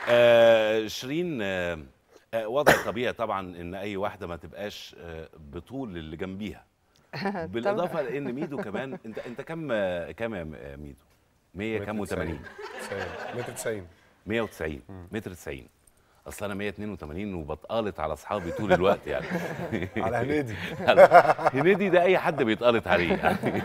آه شيرين آه آه، وضع طبيعي طبعا ان اي واحده ما تبقاش آه بطول اللي جنبيها بالاضافه لان ميدو كمان انت انت كم آه، كم يا م- آه، ميدو 100 كام و80 90 متر 90 190 متر 90 اصل انا 182 وبتقالط على اصحابي طول الوقت يعني على هنيدي هنيدي ده اي حد بيتقالط عليه يعني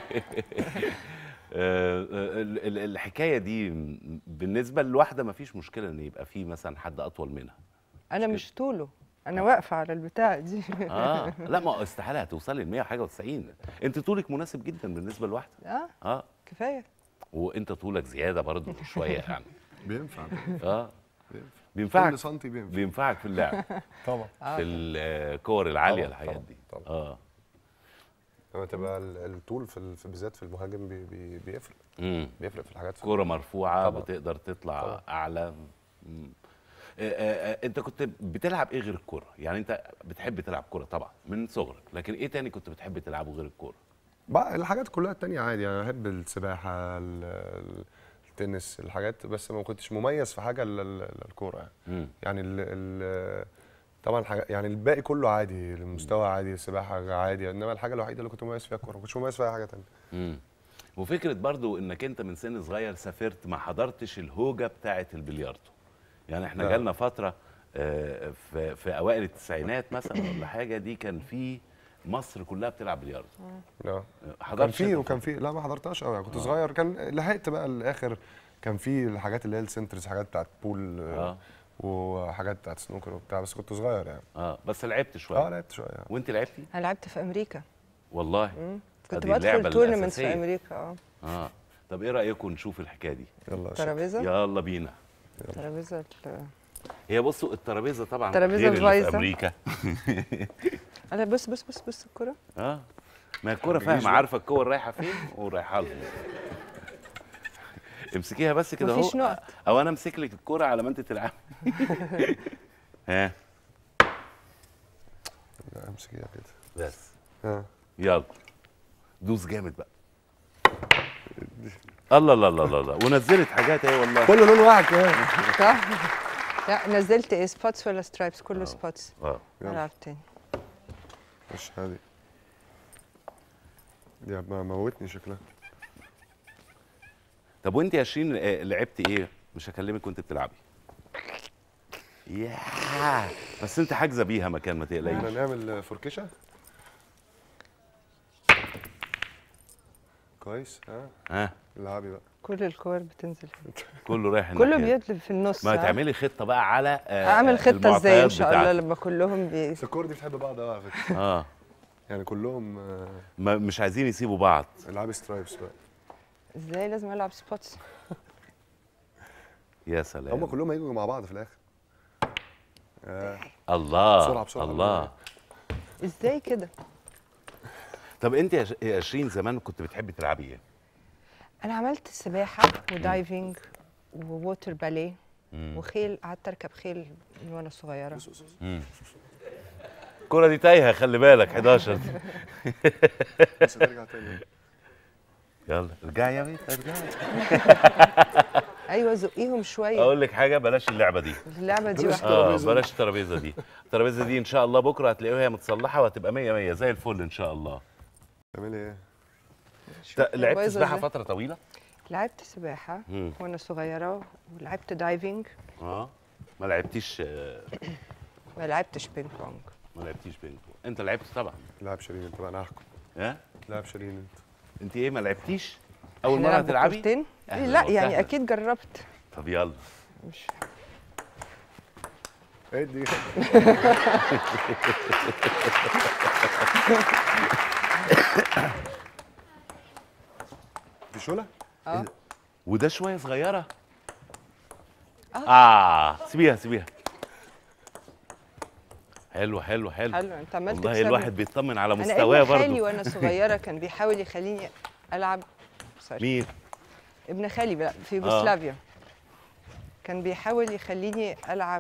آه، ال- ال- الحكايه دي م- بالنسبه للواحده ما فيش مشكله ان يبقى في مثلا حد اطول منها انا مش طوله انا واقفه على البتاع دي اه لا ما هو استحاله هتوصلي ل 100 حاجه و90 انت طولك مناسب جدا بالنسبه لواحده اه اه كفايه وانت طولك زياده برضه شويه يعني بينفع اه بينفع. بينفعك كل سنتي بينفع بينفعك في اللعب طبعا في الكور العاليه طبعاً، الحاجات طبعاً، دي طبعاً. اه لما تبقى ال- الطول في ال- في بالذات في المهاجم بي بي بيفرق امم بيفرق في الحاجات في كرة مرفوعة طبعاً. بتقدر تطلع طبعاً. أعلى مم. آه، آه، آه، أنت كنت بتلعب إيه غير الكرة؟ يعني أنت بتحب تلعب كرة طبعا من صغرك، لكن إيه تاني كنت بتحب تلعبه غير الكرة؟ بقى الحاجات كلها التانية عادي يعني بحب السباحة ال- ال- التنس الحاجات بس ما كنتش مميز في حاجة الا ال- ال- الكورة يعني مم. يعني ال ال طبعا حاجة يعني الباقي كله عادي المستوى عادي السباحة عادي انما الحاجة الوحيدة اللي كنت مميز فيها الكورة ما كنتش مميز فيها حاجة تانية مم. وفكرة برضو إنك أنت من سن صغير سافرت ما حضرتش الهوجة بتاعة البلياردو. يعني إحنا لا. جالنا فترة آه، في في أوائل التسعينات مثلا ولا حاجة دي كان في مصر كلها بتلعب بلياردو. اه كان حضرت في وكان في لا ما حضرتهاش قوي كنت صغير كان لحقت بقى الاخر كان في الحاجات اللي هي السنترز حاجات بتاعت بول آه. آه. وحاجات بتاعت سنوكر وبتاع بس كنت صغير يعني اه بس لعبت شوية. اه لعبت شويه يعني. وأنت لعبتي؟ انا لعبت في امريكا والله كنت دي اللعبة بدخل تورنمنتس في الأساسية. امريكا اه اه طب ايه رايكم نشوف الحكايه دي يلا يا شيخ. ترابيزه يلا بينا ترابيزه ال- هي بصوا الترابيزه طبعا الترابيزة غير اللي في بايظة. امريكا انا بص بص بص بص الكره اه ما الكوره فاهمه عارفه الكور رايحه فين ورايحه لهم امسكيها بس كده اهو مفيش نقط. او انا امسك لك الكوره على ما انت تلعبي ها لا، امسك ايدك كده بس ها يلا دوس جامد بقى الله الله الله الله الله ونزلت حاجات اهي والله كل لون واحد كمان صح لا نزلت ايه سبوتس ولا سترايبس كله سبوتس اه يلا. العب تاني مش هادي يا ما موتني شكلها طب وانت يا شيرين آه، لعبتي ايه مش هكلمك وانت بتلعبي ياه بس انت حاجزه بيها مكان ما تقلقيش احنا نعمل فركشه كويس ها ها العبي بقى كل الكور بتنزل هنا. كله رايح كله الناحية دي. بيطلب في النص ما ها؟ تعملي خطه بقى على آه، اعمل خطه ازاي ان المعطيات شاء الله بتاعتك. لما كلهم بي... بس الكور دي بتحب بعض قوي على فكره اه يعني كلهم آه، ما مش عايزين يسيبوا بعض العبي سترايبس بقى ازاي لازم العب سبوتس يا سلام هم كلهم هيجوا مع بعض في الاخر آه. الله بسرعة، بسرعة. الله ازاي كده طب انت يا ش- يا شيرين زمان كنت بتحبي تلعبي ايه انا عملت سباحه ودايفنج وووتر باليه وخيل قعدت اركب خيل من وانا صغيره الكرة دي تايهه خلي بالك 11 دي. بس ترجع تاني يلا ارجعي يا بيت ارجعي ايوه زقيهم شويه اقول لك حاجه بلاش اللعبه دي اللعبه دي بلاش واحده اه بلاش الترابيزه دي الترابيزه دي ان شاء الله بكره هتلاقيها هي متصلحه وهتبقى 100 100 زي الفل ان شاء الله تعملي ايه؟ ت- لعبت بايظة سباحه إزاي؟ فتره طويله لعبت سباحه مم. وانا صغيره ولعبت دايفنج اه ما لعبتيش آه، ما لعبتش بينج بونج ما لعبتيش بينج بونج. انت لعبت طبعا لاعب شيرين انت بقى انا هحكم ها لاعب شيرين انت انت ايه ما لعبتيش اول إحنا مره نلعب تلعبي بكورتين؟ أهلاً لا يعني وسهلاً. اكيد جربت طب يلا مش ادي دي شوله؟ اه وده شويه صغيره اه سيبيها سيبيها حلو حلو حلو حلو انت عملت والله تكسبني. الواحد بيطمن على انا مستواه ابن خالي برضه وانا صغيره كان بيحاول يخليني العب سوري مين ابن خالي بقى في يوغوسلافيا كان بيحاول يخليني العب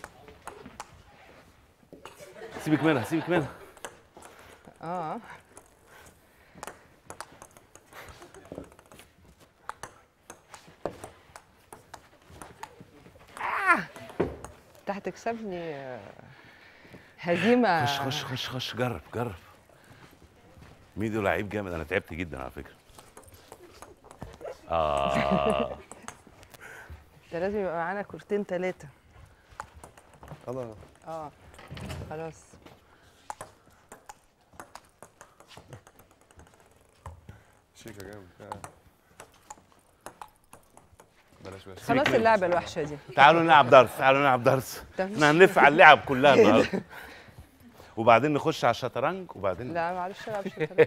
سيبك منها سيبك منها اه انت هتكسبني آه، هزيمه خش خش خش خش جرب جرب ميدو لعيب جامد انا تعبت جدا على فكره اه ده لازم يبقى معانا كورتين ثلاثه الله اه خلاص شيكا جامد آه. بلاش بلاش خلاص اللعبه الوحشه دي تعالوا نلعب درس تعالوا نلعب درس ده مش- احنا هنلف على اللعب كلها النهارده وبعدين نخش على الشطرنج وبعدين لا معلش العب شطرنج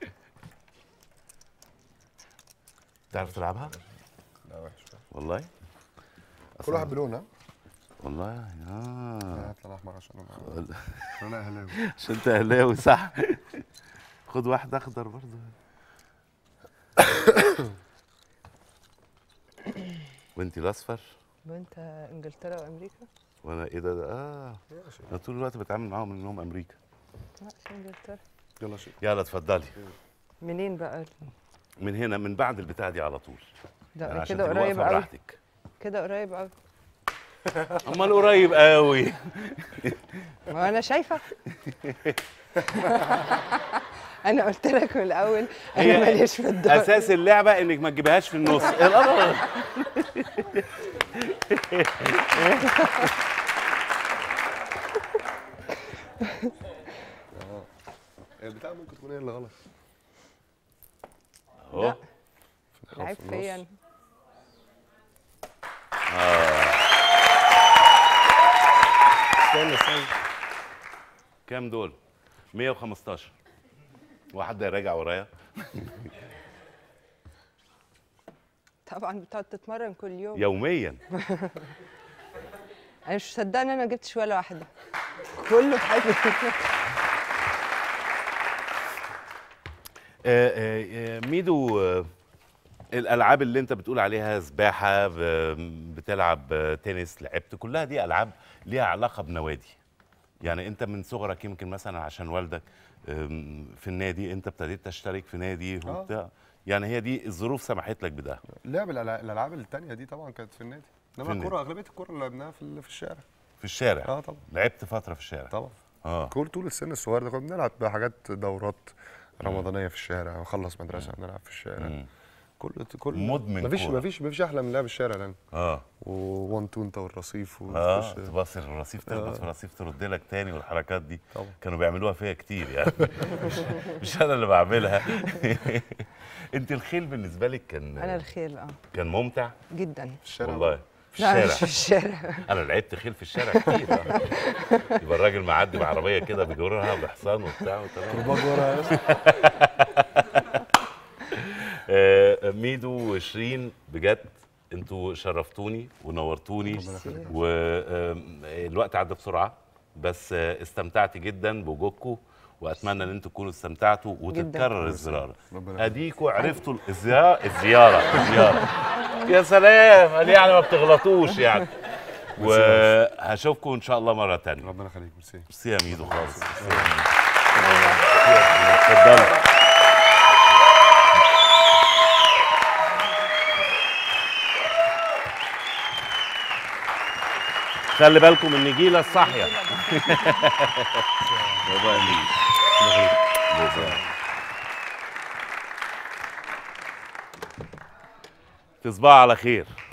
تعرف تلعبها لا وحش والله كل واحد بلون ها والله اه هات لي الاحمر عشان انا انا اهلاوي عشان انت اهلاوي صح خد واحد اخضر برضه وانت الاصفر وانت انجلترا وامريكا وانا ايه ده, ده اه انا طول الوقت بتعامل معاهم انهم امريكا لا مش انجلترا يلا شيك يلا اتفضلي منين بقى من هنا من بعد البتاع دي على طول ده يعني عشان كده تبقي قريب واقفة قوي براحتك كده قريب قوي امال قريب قوي ما انا شايفه انا قلت لك من الاول هي انا ماليش في الدور اساس اللعبه انك ما تجيبهاش في النص الأرض. البتاع ممكن تكون هي اللي غلط اهو لعيب فيا أنا. استنى استنى كام دول 115 واحد راجع ورايا طبعا بتقعد تتمرن كل يوم يوميا انا مش مصدقه ان انا ما جبتش ولا واحده كله في حاجه آه، آه، آه، ميدو آه، الالعاب اللي انت بتقول عليها سباحه ب- بتلعب آه، تنس لعبت كلها دي العاب ليها علاقه بنوادي يعني انت من صغرك يمكن مثلا عشان والدك آم، في النادي انت ابتديت تشترك في نادي آه. وبتاع يعني هي دي الظروف سمحت لك بده لعب الألع- الالعاب التانية دي طبعا كانت في النادي انما النادي. الكوره اغلبيه الكوره اللي لعبناها في ال- في الشارع في الشارع اه طبعا لعبت فتره في الشارع طبعا اه كل طول السن الصغير ده كنا بنلعب بحاجات دورات رمضانيه في الشارع نخلص مدرسه نلعب في الشارع مم. كل كل مدمن مفيش كورة. مفيش مفيش احلى من لعب الشارع يعني اه و1 2 انت والرصيف اه وتخش تبص الرصيف تربط في الرصيف ترد لك تاني والحركات دي طبعا. كانوا بيعملوها فيا كتير يعني مش, مش انا اللي بعملها انت الخيل بالنسبه لك كان انا الخيل اه كان ممتع جدا في الشارع والله في لا الشارع مش في الشارع انا لعبت خيل في الشارع كتير آه. يبقى الراجل معدي بعربيه كده بيجرها بحصان وبتاع وتمام آه، ميدو وشيرين بجد انتوا شرفتوني ونورتوني والوقت عدى بسرعه بس آه، استمتعت جدا بوجودكم واتمنى ان انتوا تكونوا استمتعتوا وتتكرر الزياره ربنا يخليك. اديكوا عرفتوا الزياره الزياره الزياره يا سلام قال يعني ما بتغلطوش يعني وهشوفكم ان شاء الله مره تانية ربنا يخليك ميرسي ميرسي يا ميدو خالص اتفضلوا خلي بالكم النجيله الصاحيه بابا امين تصبحوا على خير